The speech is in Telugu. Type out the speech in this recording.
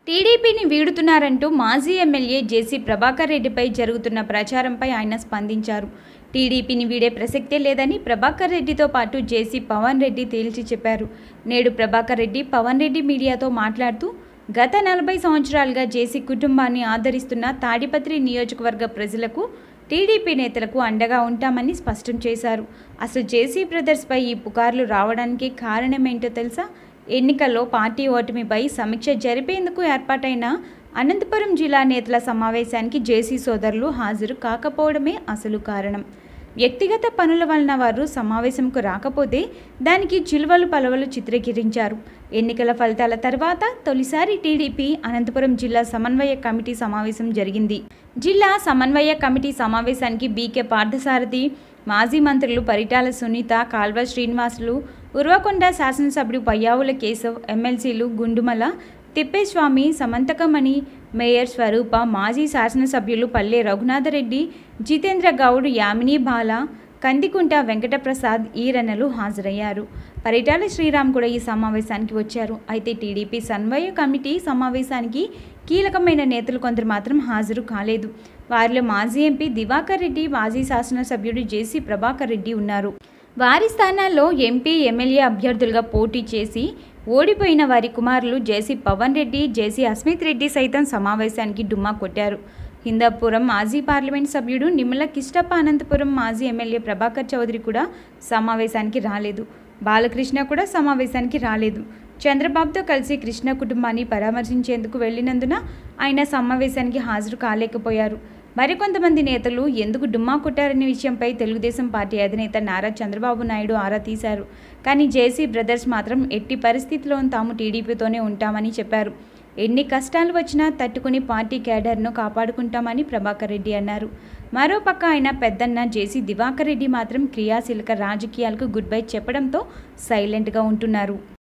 టీడీపీని వీడుతున్నారంటూ మాజీ ఎమ్మెల్యే జేసీ ప్రభాకర్ రెడ్డిపై జరుగుతున్న ప్రచారంపై ఆయన స్పందించారు టీడీపీని వీడే ప్రసక్తే లేదని ప్రభాకర్ రెడ్డితో పాటు జేసీ పవన్ రెడ్డి తేల్చి చెప్పారు నేడు ప్రభాకర్ రెడ్డి పవన్ రెడ్డి మీడియాతో మాట్లాడుతూ గత నలభై సంవత్సరాలుగా జేసీ కుటుంబాన్ని ఆదరిస్తున్న తాడిపత్రి నియోజకవర్గ ప్రజలకు టీడీపీ నేతలకు అండగా ఉంటామని స్పష్టం చేశారు అసలు జేసీ బ్రదర్స్పై ఈ పుకార్లు రావడానికి కారణమేంటో తెలుసా ఎన్నికల్లో పార్టీ ఓటమిపై సమీక్ష జరిపేందుకు ఏర్పాటైన అనంతపురం జిల్లా నేతల సమావేశానికి జేసీ సోదరులు హాజరు కాకపోవడమే అసలు కారణం వ్యక్తిగత పనుల వలన వారు సమావేశంకు రాకపోతే దానికి చిలువలు పలవలు చిత్రీకరించారు ఎన్నికల ఫలితాల తర్వాత తొలిసారి టీడీపీ అనంతపురం జిల్లా సమన్వయ కమిటీ సమావేశం జరిగింది జిల్లా సమన్వయ కమిటీ సమావేశానికి బీకే పార్థసారథి మాజీ మంత్రులు పరిటాల సునీత కాల్వ శ్రీనివాసులు ఉర్వకొండ శాసనసభ్యుడు పయ్యావుల కేశవ్ ఎమ్మెల్సీలు గుండుమల తిప్పేస్వామి సమంతకమణి మేయర్ స్వరూప మాజీ శాసనసభ్యులు పల్లె రఘునాథరెడ్డి జితేంద్ర గౌడ్ యామిని బాల కందికుంట వెంకటప్రసాద్ ఈరన్నలు హాజరయ్యారు పరిటాల శ్రీరామ్ కూడా ఈ సమావేశానికి వచ్చారు అయితే టీడీపీ సన్వయ కమిటీ సమావేశానికి కీలకమైన నేతలు కొందరు మాత్రం హాజరు కాలేదు వారిలో మాజీ ఎంపీ దివాకర్ రెడ్డి మాజీ శాసనసభ్యుడు జేసీ ప్రభాకర్ రెడ్డి ఉన్నారు వారి స్థానాల్లో ఎంపీ ఎమ్మెల్యే అభ్యర్థులుగా పోటీ చేసి ఓడిపోయిన వారి కుమారులు జేసీ పవన్ రెడ్డి జేసీ అస్మిత్ రెడ్డి సైతం సమావేశానికి డుమ్మా కొట్టారు హిందాపురం మాజీ పార్లమెంట్ సభ్యుడు నిమ్మల కిష్టప్ప అనంతపురం మాజీ ఎమ్మెల్యే ప్రభాకర్ చౌదరి కూడా సమావేశానికి రాలేదు బాలకృష్ణ కూడా సమావేశానికి రాలేదు చంద్రబాబుతో కలిసి కృష్ణ కుటుంబాన్ని పరామర్శించేందుకు వెళ్లినందున ఆయన సమావేశానికి హాజరు కాలేకపోయారు మరికొంతమంది నేతలు ఎందుకు డుమ్మా కొట్టారనే విషయంపై తెలుగుదేశం పార్టీ అధినేత నారా చంద్రబాబు నాయుడు ఆరా తీశారు కానీ జేసీ బ్రదర్స్ మాత్రం ఎట్టి పరిస్థితిలో తాము టీడీపీతోనే ఉంటామని చెప్పారు ఎన్ని కష్టాలు వచ్చినా తట్టుకుని పార్టీ క్యాడర్ను కాపాడుకుంటామని ప్రభాకర్ రెడ్డి అన్నారు మరోపక్క ఆయన పెద్దన్న జేసీ దివాకర్ రెడ్డి మాత్రం క్రియాశీలక రాజకీయాలకు గుడ్ బై చెప్పడంతో సైలెంట్గా ఉంటున్నారు